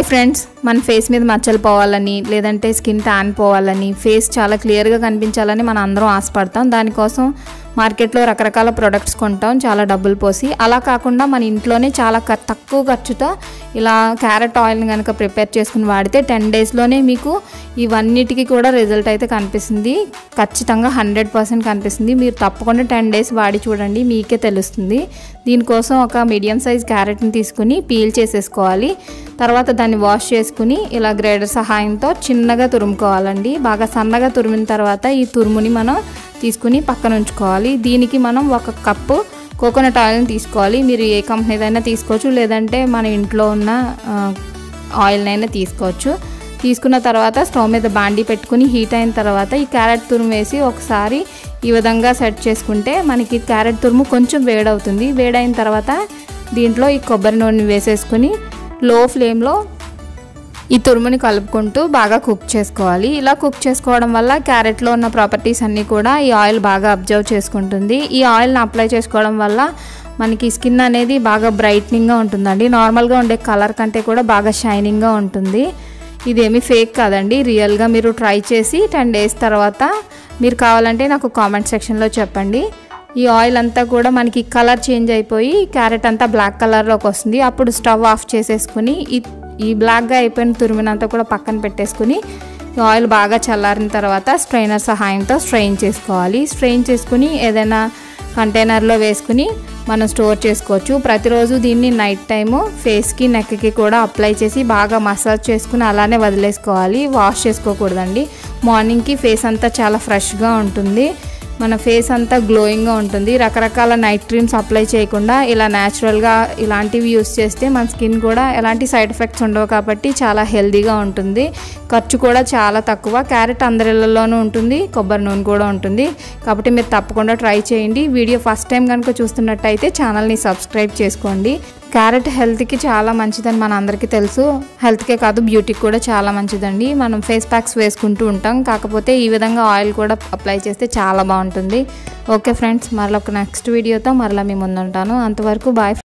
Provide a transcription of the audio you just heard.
hi friends మన face మీద మచ్చలు పోవాలని లేదంటే స్కిన్ ట్యాన్ పోవాలని ఫేస్ చాలా క్లియర్గా కనిపించాలని మనం అందరం ఆశపడతాం దానికోసం మార్కెట్లో రకరకాల ప్రొడక్ట్స్ కొంటాం చాలా డబ్బులు పోసి అలా కాకుండా మన ఇంట్లోనే చాలా క- తక్కువ ఖర్చుతో ఇలా క్యారెట్ ఆయిల్ని కనుక ప్రిపేర్ చేసుకుని వాడితే టెన్ డేస్లోనే మీకు ఇవన్నిటికీ కూడా రిజల్ట్ అయితే కనిపిస్తుంది ఖచ్చితంగా హండ్రెడ్ పర్సెంట్ కనిపిస్తుంది మీరు తప్పకుండా టెన్ డేస్ వాడి చూడండి మీకే తెలుస్తుంది దీనికోసం ఒక మీడియం సైజ్ క్యారెట్ని తీసుకుని పీల్ చేసేసుకోవాలి తర్వాత దాన్ని వాష్ చేసుకుని ఇలా గ్రేడర్ సహాయంతో చిన్నగా తురుముకోవాలండి బాగా సన్నగా తురిమిన తర్వాత ఈ తురుముని మనం తీసుకుని పక్కన ఉంచుకోవాలి దీనికి మనం ఒక కప్పు కోకోనట్ ఆయిల్ని తీసుకోవాలి మీరు ఏ కంపెనీదైనా తీసుకోవచ్చు లేదంటే మన ఇంట్లో ఉన్న ఆ, ఆయిల్నైనా తీసుకోవచ్చు తీసుకున్న తర్వాత స్టవ్ మీద బాండీ పెట్టుకుని హీట్ అయిన తర్వాత ఈ క్యారెట్ తురుము వేసి ఒకసారి ఈ విధంగా సెట్ చేసుకుంటే మనకి క్యారెట్ తురుము కొంచెం వేడవుతుంది వేడైన తర్వాత దీంట్లో ఈ కొబ్బరి నూనె వేసేసుకుని లో ఫ్లేమ్లో ఈ తురుముని కలుపుకుంటూ బాగా కుక్ చేసుకోవాలి ఇలా కుక్ చేసుకోవడం వల్ల క్యారెట్లో ఉన్న ప్రాపర్టీస్ అన్నీ కూడా ఈ ఆయిల్ బాగా అబ్జర్వ్ చేసుకుంటుంది ఈ ఆయిల్ని అప్లై చేసుకోవడం వల్ల మనకి స్కిన్ అనేది బాగా బ్రైట్నింగ్గా ఉంటుందండి నార్మల్గా ఉండే కలర్ కంటే కూడా బాగా షైనింగ్గా ఉంటుంది ఇదేమి ఫేక్ కాదండి రియల్గా మీరు ట్రై చేసి టెన్ డేస్ తర్వాత మీరు కావాలంటే నాకు కామెంట్ సెక్షన్లో చెప్పండి ఈ ఆయిల్ అంతా కూడా మనకి కలర్ చేంజ్ అయిపోయి క్యారెట్ అంతా బ్లాక్ కలర్లోకి వస్తుంది అప్పుడు స్టవ్ ఆఫ్ చేసేసుకుని ఈ ఈ బ్లాక్గా అయిపోయిన తురిమినంతా కూడా పక్కన పెట్టేసుకుని ఈ ఆయిల్ బాగా చల్లారిన తర్వాత స్ట్రైనర్ సహాయంతో స్ట్రెయిన్ చేసుకోవాలి స్ట్రెయిన్ చేసుకుని ఏదైనా కంటైనర్లో వేసుకుని మనం స్టోర్ చేసుకోవచ్చు ప్రతిరోజు దీన్ని నైట్ టైము ఫేస్కి నెక్కి కూడా అప్లై చేసి బాగా మసాజ్ చేసుకుని అలానే వదిలేసుకోవాలి వాష్ చేసుకోకూడదండి మార్నింగ్కి ఫేస్ అంతా చాలా ఫ్రెష్గా ఉంటుంది మన ఫేస్ అంతా గ్లోయింగ్గా ఉంటుంది రకరకాల నైట్ క్రీమ్స్ అప్లై చేయకుండా ఇలా న్యాచురల్గా ఇలాంటివి యూస్ చేస్తే మన స్కిన్ కూడా ఎలాంటి సైడ్ ఎఫెక్ట్స్ ఉండవు కాబట్టి చాలా హెల్దీగా ఉంటుంది ఖర్చు కూడా చాలా తక్కువ క్యారెట్ అందరిళ్ళలోనూ ఉంటుంది కొబ్బరి నూనె కూడా ఉంటుంది కాబట్టి మీరు తప్పకుండా ట్రై చేయండి వీడియో ఫస్ట్ టైం కనుక చూస్తున్నట్టయితే ఛానల్ని సబ్స్క్రైబ్ చేసుకోండి క్యారెట్ హెల్త్కి చాలా మంచిదని మన అందరికీ తెలుసు హెల్త్కే కాదు బ్యూటీకి కూడా చాలా మంచిదండి మనం ఫేస్ ప్యాక్స్ వేసుకుంటూ ఉంటాం కాకపోతే ఈ విధంగా ఆయిల్ కూడా అప్లై చేస్తే చాలా బాగుంటుంది ఓకే ఫ్రెండ్స్ మరలా ఒక నెక్స్ట్ వీడియోతో మరలా మీ ముందుంటాను అంతవరకు బాయ్